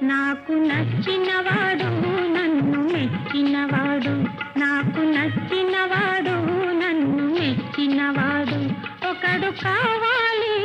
నాకు నచ్చినవాడు నన్ను మెచ్చినవాడు నాకు నచ్చినవాడు నన్ను మెచ్చినవాడు ఒకడు కావాలి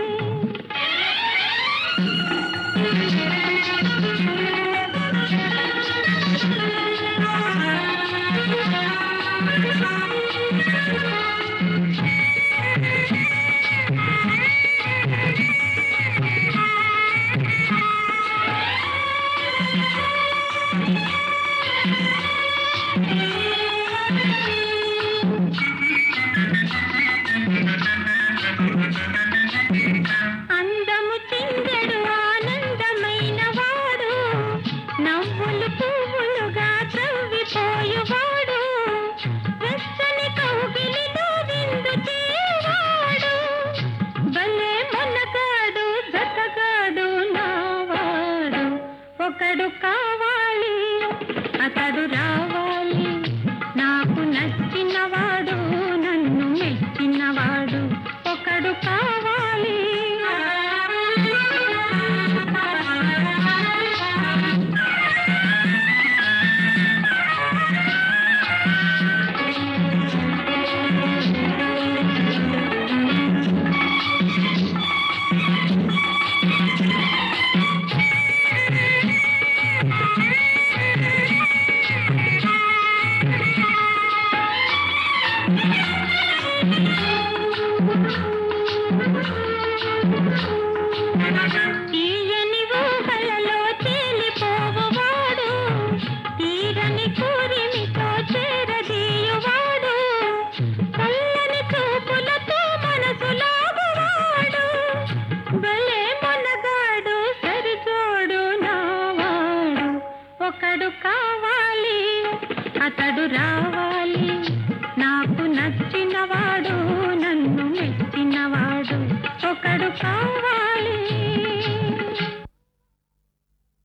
అందము చిందడు ఆనందమైన వాడు నవ్వులు పువ్వులుగా త్రవ్విపోయువాడు వెచ్చని కౌగిలిలో విందు చేయవాడు భలే మొనగాడు జతగాడు నావాడు ఒకడు కావాలి అతడు రావాలి నాకు నచ్చినవాడు నన్ను మెచ్చినవాడు ఒకడు కావాలి తీయని ఊహలలో తేలిపోవవాడు తీరని కూరిమితో చేరదీయువాడు చల్లని చూపులతో మనసు లాగువాడు భలే మనగాడు సరిచోడు నావాడు ఒకడు కావాలి అతడు రావాలి నాకు నచ్చినవాడు నన్ను మెచ్చినవాడు ఒకడు కావాలి